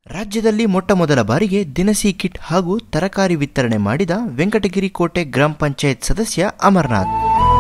ರಾಜ್ಯದಲ್ಲಿ ಮೊಟ್ಟಮೊದಲ ಬಾರಿಗೆ ದಿನಸಿ ಕಿಟ್ ಹಾಗೂ ತರಕಾರಿ ವಿತರಣೆ ಮಾಡಿದ ವೆಂಕಟಗಿರಿ ಕೋಟೆ ಗ್ರಾಮ ಪಂಚಾಯತ್ ಸದಸ್ಯ ಅಮರ್ನಾಥ್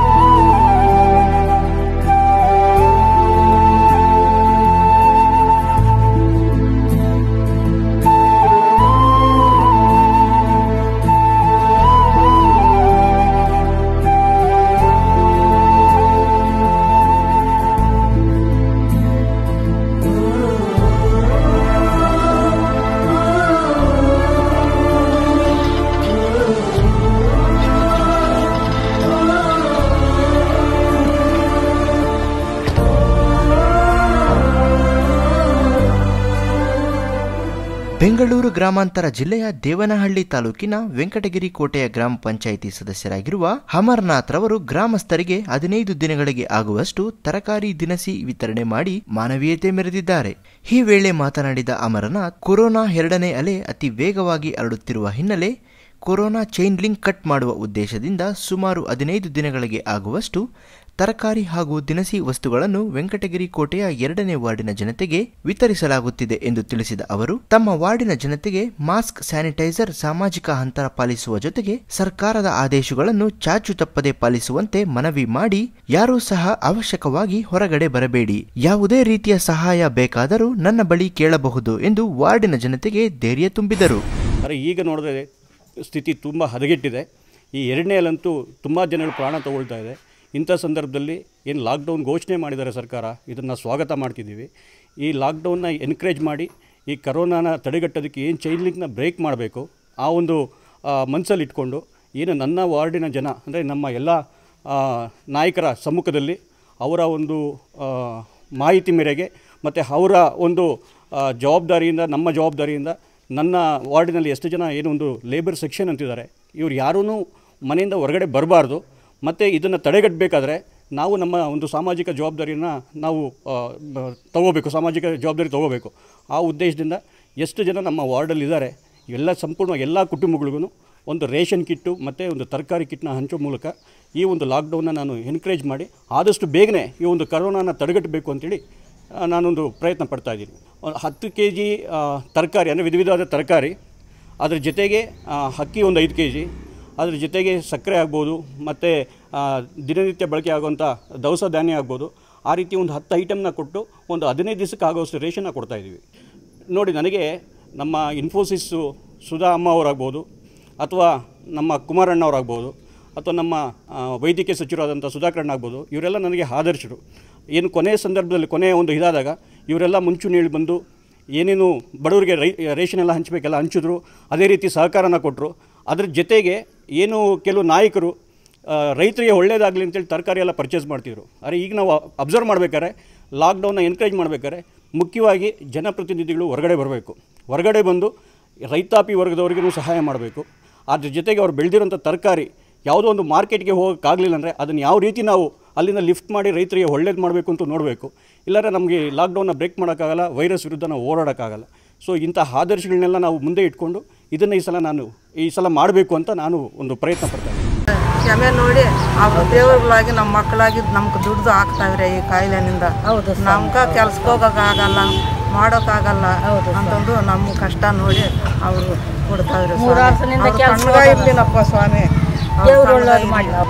ಬೆಂಗಳೂರು ಗ್ರಾಮಾಂತರ ಜಿಲ್ಲೆಯ ದೇವನಹಳ್ಳಿ ತಾಲೂಕಿನ ವೆಂಕಟಗಿರಿ ಕೋಟೆಯ ಗ್ರಾಮ ಪಂಚಾಯಿತಿ ಸದಸ್ಯರಾಗಿರುವ ಅಮರ್ನಾಥ್ ರವರು ಗ್ರಾಮಸ್ಥರಿಗೆ ಹದಿನೈದು ದಿನಗಳಿಗೆ ಆಗುವಷ್ಟು ತರಕಾರಿ ದಿನಸಿ ವಿತರಣೆ ಮಾಡಿ ಮಾನವೀಯತೆ ಮೆರೆದಿದ್ದಾರೆ ಈ ವೇಳೆ ಮಾತನಾಡಿದ ಅಮರನಾಥ್ ಕೊರೋನಾ ಎರಡನೇ ಅಲೆ ಅತಿ ವೇಗವಾಗಿ ಹರಡುತ್ತಿರುವ ಹಿನ್ನೆಲೆ ಕೊರೋನಾ ಚೈನ್ ಲಿಂಕ್ ಕಟ್ ಮಾಡುವ ಉದ್ದೇಶದಿಂದ ಸುಮಾರು ಹದಿನೈದು ದಿನಗಳಿಗೆ ಆಗುವಷ್ಟು ತರಕಾರಿ ಹಾಗೂ ದಿನಸಿ ವಸ್ತುಗಳನ್ನು ವೆಂಕಟಗಿರಿ ಕೋಟೆಯ ಎರಡನೇ ವಾರ್ಡಿನ ಜನತೆಗೆ ವಿತರಿಸಲಾಗುತ್ತಿದೆ ಎಂದು ತಿಳಿಸಿದ ಅವರು ತಮ್ಮ ವಾರ್ಡಿನ ಜನತೆಗೆ ಮಾಸ್ಕ್ ಸ್ಯಾನಿಟೈಸರ್ ಸಾಮಾಜಿಕ ಅಂತರ ಪಾಲಿಸುವ ಜೊತೆಗೆ ಸರ್ಕಾರದ ಆದೇಶಗಳನ್ನು ಚಾಚು ತಪ್ಪದೆ ಪಾಲಿಸುವಂತೆ ಮನವಿ ಮಾಡಿ ಯಾರೂ ಸಹ ಅವಶ್ಯಕವಾಗಿ ಹೊರಗಡೆ ಬರಬೇಡಿ ಯಾವುದೇ ರೀತಿಯ ಸಹಾಯ ಬೇಕಾದರೂ ನನ್ನ ಬಳಿ ಕೇಳಬಹುದು ಎಂದು ವಾರ್ಡಿನ ಜನತೆಗೆ ಧೈರ್ಯ ತುಂಬಿದರು ಆದರೆ ಈಗ ನೋಡಿದ್ರೆ ಸ್ಥಿತಿ ತುಂಬ ಹದಗೆಟ್ಟಿದೆ ಈ ಎರಡನೇ ಅಲ್ಲಂತೂ ತುಂಬ ಜನಗಳು ಪ್ರಾಣ ತಗೊಳ್ತಾ ಇದೆ ಇಂಥ ಸಂದರ್ಭದಲ್ಲಿ ಏನು ಲಾಕ್ಡೌನ್ ಘೋಷಣೆ ಮಾಡಿದ್ದಾರೆ ಸರ್ಕಾರ ಇದನ್ನು ಸ್ವಾಗತ ಮಾಡ್ತಿದ್ದೀವಿ ಈ ಲಾಕ್ಡೌನ್ನ ಎನ್ಕರೇಜ್ ಮಾಡಿ ಈ ಕರೋನಾನ ತಡೆಗಟ್ಟೋದಕ್ಕೆ ಏನು ಚೈನ್ ಲಿಂಕ್ನ ಬ್ರೇಕ್ ಮಾಡಬೇಕು ಆ ಒಂದು ಮನಸ್ಸಲ್ಲಿ ಇಟ್ಕೊಂಡು ಏನು ನನ್ನ ವಾರ್ಡಿನ ಜನ ಅಂದರೆ ನಮ್ಮ ಎಲ್ಲ ಆ, ನಾಯಕರ ಸಮ್ಮುಖದಲ್ಲಿ ಅವರ ಒಂದು ಆ, ಮಾಹಿತಿ ಮೇರೆಗೆ ಮತ್ತು ಅವರ ಒಂದು ಆ, ಜವಾಬ್ದಾರಿಯಿಂದ ನಮ್ಮ ಜವಾಬ್ದಾರಿಯಿಂದ ನನ್ನ ವಾರ್ಡಿನಲ್ಲಿ ಎಷ್ಟು ಜನ ಏನು ಒಂದು ಲೇಬರ್ ಸೆಕ್ಷನ್ ಅಂತಿದ್ದಾರೆ ಇವ್ರು ಯಾರೂ ಮನೆಯಿಂದ ಹೊರಗಡೆ ಬರಬಾರ್ದು ಮತ್ತು ಇದನ್ನು ತಡೆಗಟ್ಟಬೇಕಾದ್ರೆ ನಾವು ನಮ್ಮ ಒಂದು ಸಾಮಾಜಿಕ ಜವಾಬ್ದಾರಿಯನ್ನು ನಾವು ಆ, ಬ- ತಗೋಬೇಕು ಸಾಮಾಜಿಕ ಜವಾಬ್ದಾರಿ ತಗೋಬೇಕು ಆ ಉದ್ದೇಶದಿಂದ ಎಷ್ಟು ಜನ ನಮ್ಮ ವಾರ್ಡಲ್ಲಿದ್ದಾರೆ ಎಲ್ಲ ಸಂಪೂರ್ಣ ಎಲ್ಲ ಕುಟುಂಬಗಳಿಗೂ ಒಂದು ರೇಷನ್ ಕಿಟ್ಟು ಮತ್ತು ಒಂದು ತರಕಾರಿ ಕಿಟ್ನ ಹಂಚೋ ಮೂಲಕ ಈ ಒಂದು ಲಾಕ್ಡೌನ್ನ ನಾನು ಎನ್ಕರೇಜ್ ಮಾಡಿ ಆದಷ್ಟು ಬೇಗನೆ ಈ ಒಂದು ಕರೋನಾನ ತಡೆಗಟ್ಟಬೇಕು ಅಂತೇಳಿ ಆ, ನಾನೊಂದು ಪ್ರಯತ್ನ ಪಡ್ತಾ ಇದ್ದೀನಿ ಒಂದು ಹತ್ತು ಕೆ ಜಿ ತರಕಾರಿ ಅಂದರೆ ವಿಧ ವಿಧವಾದ ತರಕಾರಿ ಅದ್ರ ಜೊತೆಗೆ ಆ, ಅಕ್ಕಿ ಒಂದು ಐದು ಕೆ ಜಿ ಅದ್ರ ಜೊತೆಗೆ ಸಕ್ಕರೆ ಆಗ್ಬೋದು ಮತ್ತು ದಿನನಿತ್ಯ ಬಳಕೆ ಆಗುವಂಥ ದವಸ ಧಾನ್ಯ ಆಗ್ಬೋದು ಆ ರೀತಿ ಒಂದು ಹತ್ತು ಐಟಮ್ನ ಕೊಟ್ಟು ಒಂದು ಹದಿನೈದು ದಿವಸಕ್ಕೆ ಆಗೋಷ್ಟು ರೇಷನ್ನ ಕೊಡ್ತಾಯಿದ್ದೀವಿ ನೋಡಿ ನನಗೆ ನಮ್ಮ ಇನ್ಫೋಸಿಸ್ಸು ಸುಧಾ ಅಮ್ಮ ಅವರಾಗ್ಬೋದು ಅಥವಾ ನಮ್ಮ ಕುಮಾರಣ್ಣ ಅವರಾಗ್ಬೋದು ಅಥವಾ ನಮ್ಮ ಆ, ವೈದ್ಯಕೀಯ ಸಚಿವರಾದಂಥ ಸುಧಾಕರಣ್ಣ ಆಗ್ಬೋದು ಇವರೆಲ್ಲ ನನಗೆ ಆದರ್ಶರು ಏನು ಕೊನೆಯ ಸಂದರ್ಭದಲ್ಲಿ ಕೊನೆಯ ಒಂದು ಇದಾದಾಗ ಇವರೆಲ್ಲ ಮುಂಚೂಣಿಯಲ್ಲಿ ಬಂದು ಏನೇನು ಬಡವರಿಗೆ ರೈ ರೇಷನ್ ಎಲ್ಲ ಹಂಚಬೇಕೆಲ್ಲ ಹಂಚಿದ್ರು ಅದೇ ರೀತಿ ಸಹಕಾರನ ಕೊಟ್ಟರು ಅದ್ರ ಜೊತೆಗೆ ಏನು ಕೆಲವು ನಾಯಕರು ಆ, ರೈತರಿಗೆ ಒಳ್ಳೇದಾಗಲಿ ಅಂತೇಳಿ ತರಕಾರಿ ಎಲ್ಲ ಪರ್ಚೇಸ್ ಮಾಡ್ತಿದ್ರು ಆದರೆ ಈಗ ನಾವು ಅಬ್ಸರ್ವ್ ಮಾಡ್ಬೇಕಾದ್ರೆ ಲಾಕ್ಡೌನ್ನ ಎನ್ಕರೇಜ್ ಮಾಡ್ಬೇಕಾದ್ರೆ ಮುಖ್ಯವಾಗಿ ಜನಪ್ರತಿನಿಧಿಗಳು ಹೊರಗಡೆ ಬರಬೇಕು ಹೊರಗಡೆ ಬಂದು ರೈತಾಪಿ ವರ್ಗದವರಿಗೂ ಸಹಾಯ ಮಾಡಬೇಕು ಅದ್ರ ಜೊತೆಗೆ ಅವ್ರು ಬೆಳೆದಿರೋಂಥ ತರಕಾರಿ ಯಾವುದೋ ಒಂದು ಮಾರ್ಕೆಟ್ಗೆ ಹೋಗೋಕ್ಕಾಗಲಿಲ್ಲ ಅಂದರೆ ಅದನ್ನು ಯಾವ ರೀತಿ ನಾವು ಅಲ್ಲಿಂದ ಲಿಫ್ಟ್ ಮಾಡಿ ರೈತರಿಗೆ ಒಳ್ಳೇದು ಮಾಡಬೇಕು ಅಂತ ನೋಡಬೇಕು ಇಲ್ಲಾಂದರೆ ನಮಗೆ ಲಾಕ್ಡೌನ್ನ ಬ್ರೇಕ್ ಮಾಡೋಕ್ಕಾಗಲ್ಲ ವೈರಸ್ ವಿರುದ್ಧ ನಾವು ಹೋರಾಡೋಕ್ಕಾಗಲ್ಲ ಸೊ ಇಂಥ ಆದರ್ಶಗಳನ್ನೆಲ್ಲ ನಾವು ಮುಂದೆ ಇಟ್ಕೊಂಡು ಇದನ್ನು ಈ ಸಲ ನಾನು ಈ ಸಲ ಮಾಡಬೇಕು ಅಂತ ನಾನು ಒಂದು ಪ್ರಯತ್ನ ಪಡ್ತಾ ಇದ್ದೀನಿ ಕ್ಷಮೆ ನೋಡಿ ಅವ್ರ ದೇವರುಗಳಾಗಿ ನಮ್ಮ ಮಕ್ಕಳಾಗಿ ನಮ್ಗೆ ದುಡ್ದು ಹಾಕ್ತಾವ್ರೆ ಈ ಕಾಯಿಲೆನಿಂದ ಹೌದು ಸ್ವಾಮಿ. ನಮ್ಗೆ ಕೆಲ್ಸಕ್ಕೆ ಹೋಗೋಕ್ಕಾಗಲ್ಲ ಮಾಡೋಕ್ಕಾಗಲ್ಲ ಹೌದು ಸ್ವಾಮಿ. ಅಂತಂದು ನಮ್ಮ ಕಷ್ಟ ನೋಡಿ ಅವರು ಕೊಡ್ತಾವ್ರೆ ಮೂರು ವರ್ಷದಿಂದ ಕೆಲ್ಸ ಇರ್ಲಿನಪ್ಪ ಸ್ವಾಮಿ ಅವ್ರು ದೇವ್ರು ಕಣ್ಣಾಗ ಒಳ್ಳೇದು ಇರ್ಲಿ. ಮಾಡಲಿ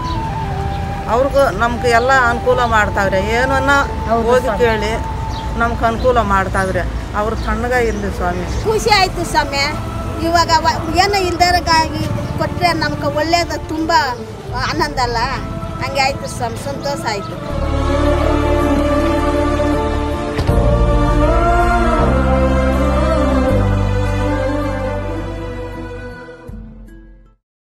ಅವ್ರಿಗೂ ನಮ್ಗೆ ಎಲ್ಲ ಅನುಕೂಲ ಮಾಡ್ತಾವ್ರೆ ಏನನ್ನ ಹೌದು ಹೋಗಿ ಸ್ವಾಮಿ. ಕೇಳಿ ನಮ್ಗೆ ಅನುಕೂಲ ಮಾಡ್ತಾವ್ರೆ ಅವ್ರು ತಣ್ಣಗ ಇರಲಿ ಸ್ವಾಮಿ ಖುಷಿ ಆಯಿತು ಸಮಯ ಇವಾಗ ವ- ಏನು ಇಲ್ದರಗಾಗಿ ಕೊಟ್ಟರೆ ನಮ್ಗೆ ಒಳ್ಳೇದು ತುಂಬ ಆನಂದ ಅಲ್ಲ ಹಂಗೆ ಆಯಿತು ಸಮ್ ಸಂತೋಷ ಆಯಿತು